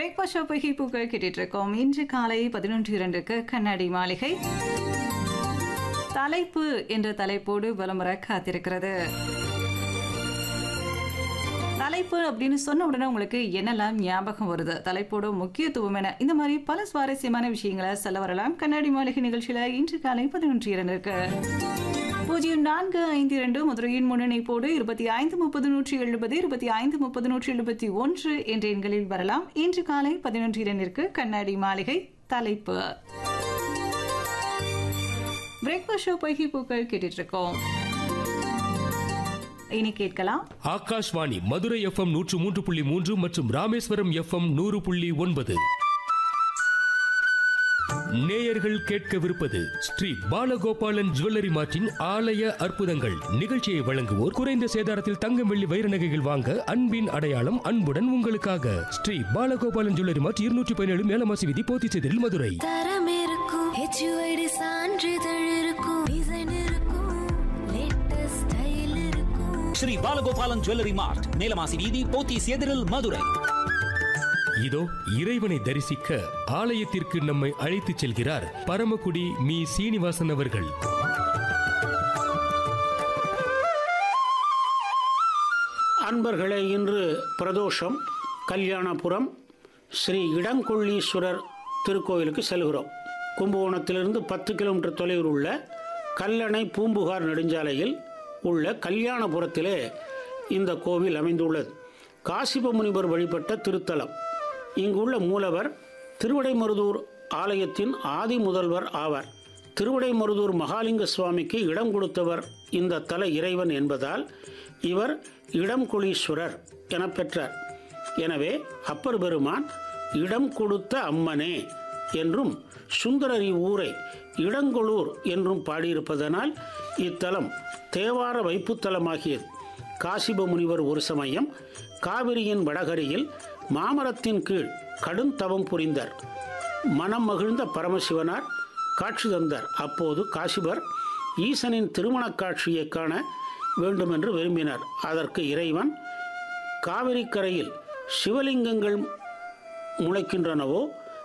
breakfast show பகி பூக்கள் கேட்டுட்டு இருக்கோம் இன்று காலை பதினொன்று இரண்டுக்கு கண்ணாடி மாளிகை தலைப்பு என்ற தலைப்போடு விளம்பர காத்திருக்கிறது தலைப்பு அப்படின்னு சொன்ன உடனே உங்களுக்கு என்னெல்லாம் ஞாபகம் வருது தலைப்போட முக்கியத்துவம் என இந்த மாதிரி பல சுவாரஸ்யமான விஷயங்களை சொல்ல வரலாம் கண்ணாடி மாளிகை நிகழ்ச்சியில இன்று காலை பதினொன்று இரண்டுக்கு பூஜ்ஜியம் நான்கு ஐந்து இரண்டு மதுரையின் முன்னணிப்போடு இருபத்தி ஐந்து முப்பது நூற்றி எழுபது இருபத்தி ஐந்து முப்பது நூற்றி எழுபத்தி ஒன்று என்ற எண்களில் வரலாம் இன்று காலை பதினொன்று இரண்டிற்கு கண்ணாடி மாளிகை தலைப்பு பிரேக்ஃபாஸ்ட் ஷோ பொய்கி பூக்கள் கேட்டுட்டு இருக்கோம் இனி கேட்கலாம் ஆகாஷ்வாணி மதுரை எஃப்எம் நூற்று மூன்று புள்ளி மூன்று மற்றும் ராமேஸ்வரம் எஃப்எம் நூறு புள்ளி ஒன்பது நேயர்கள் கேட்கவிருப்பது ஸ்ரீ பாலகோபாலன் ஜுவல்லரி மார்ட்டின் ஆலய அற்புதங்கள் நிகழ்ச்சியை வழங்குவோர் குறைந்த சேதாரத்தில் தங்கம் வெள்ளி வைர நகைகள் வாங்க அன்பின் அடையாளம் அன்புடன் உங்களுக்காக ஸ்ரீ பாலகோபாலன் ஜுவல்லரி மார்ட் இருநூற்றி பதினேழு மேலமாசி விதி போத்திச்செதில் மதுரை தரம் இருக்கும் ஹெச்யூஐடி சான்றிதழ் இருக்கும் டிசைன் இருக்கும் லேட்டஸ்ட் ஸ்டைல் இருக்கும் ஸ்ரீ பாலகோபாலன் ஜுவல்லரி மார்ட் மேலமாசி வீதி போத்தீஸ் எதிரில் மதுரை இதோ இறைவனை தரிசிக்க ஆலயத்திற்கு நம்மை அழைத்துச் செல்கிறார் பரமக்குடி மீ சீனிவாசன் அவர்கள் அன்பர்களே இன்று பிரதோஷம் கல்யாணபுரம் ஸ்ரீ இடங்கொள்ளீஸ்வரர் திருக்கோயிலுக்கு செல்கிறோம் கும்பகோணத்திலிருந்து பத்து கிலோமீட்டர் தொலைவில் உள்ள கல்லணை பூம்புகார் நெடுஞ்சாலையில் உள்ள கல்யாணபுரத்திலே இந்த கோவில் அமைந்துள்ளது காசிப முனிவர் வழிபட்ட திருத்தலம் இங்குள்ள மூலவர் திருவிடைமருதூர் ஆலயத்தின் ஆதி முதல்வர் ஆவார் திருவிடைமருதூர் மகாலிங்க சுவாமிக்கு இடம் கொடுத்தவர் இந்த தல இறைவன் என்பதால் இவர் இடம்குளீஸ்வரர் என பெற்றார் எனவே அப்பர் பெருமான் இடம் கொடுத்த அம்மனே என்றும் சுந்தரரி ஊரை இடங்கொளூர் என்றும் பாடியிருப்பதனால் இத்தலம் தேவார வைப்புத்தலமாகியது காசிப முனிவர் ஒரு சமயம் காவிரியின் வடகரையில் மாமரத்தின் கீழ் கடும் தவம் புரிந்தார் மனம் மகிழ்ந்த பரமசிவனார் காட்சி தந்தார் அப்போது காசிபர் ஈசனின் திருமணக் காட்சியை காண வேண்டுமென்று விரும்பினார் அதற்கு இறைவன் காவிரி கரையில் சிவலிங்கங்கள் முளைக்கின்றனவோ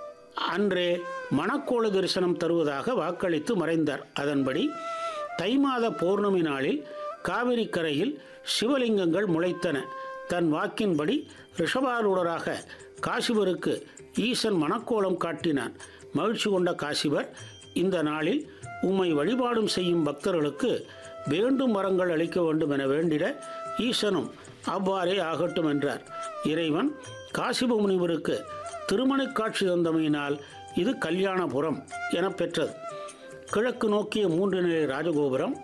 அன்றே மணக்கோள தரிசனம் தருவதாக வாக்களித்து மறைந்தார் அதன்படி தை மாத பௌர்ணமி நாளில் காவிரி கரையில் சிவலிங்கங்கள் முளைத்தன தன் வாக்கின்படி ரிஷபாரூடராக காசிபருக்கு ஈசன் மணக்கோலம் காட்டினான் மகிழ்ச்சி கொண்ட காசிபர் இந்த நாளில் உம்மை வழிபாடும் செய்யும் பக்தர்களுக்கு வேண்டும் வரங்கள் அளிக்க வேண்டும் என வேண்டிட ஈசனும் அவ்வாறே ஆகட்டும் என்றார் இறைவன் காசிப முனிவருக்கு திருமணக் காட்சி தந்தமையினால் இது கல்யாணபுரம் என பெற்றது கிழக்கு நோக்கிய மூன்று நிலை ராஜகோபுரம்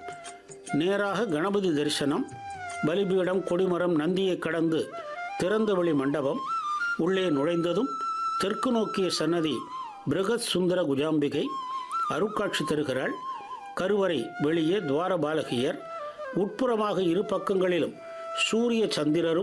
நேராக கணபதி தரிசனம் பலிபீடம் கொடிமரம் நந்தியை கடந்து திறந்தவெளி மண்டபம் உள்ளே நுழைந்ததும் தெற்கு நோக்கிய சன்னதி பிருகத் சுந்தர குஜாம்பிகை அருட்காட்சி தருகிறாள் கருவறை வெளியே துவார பாலகியர் உட்புறமாக இரு பக்கங்களிலும் சூரிய சந்திரரும்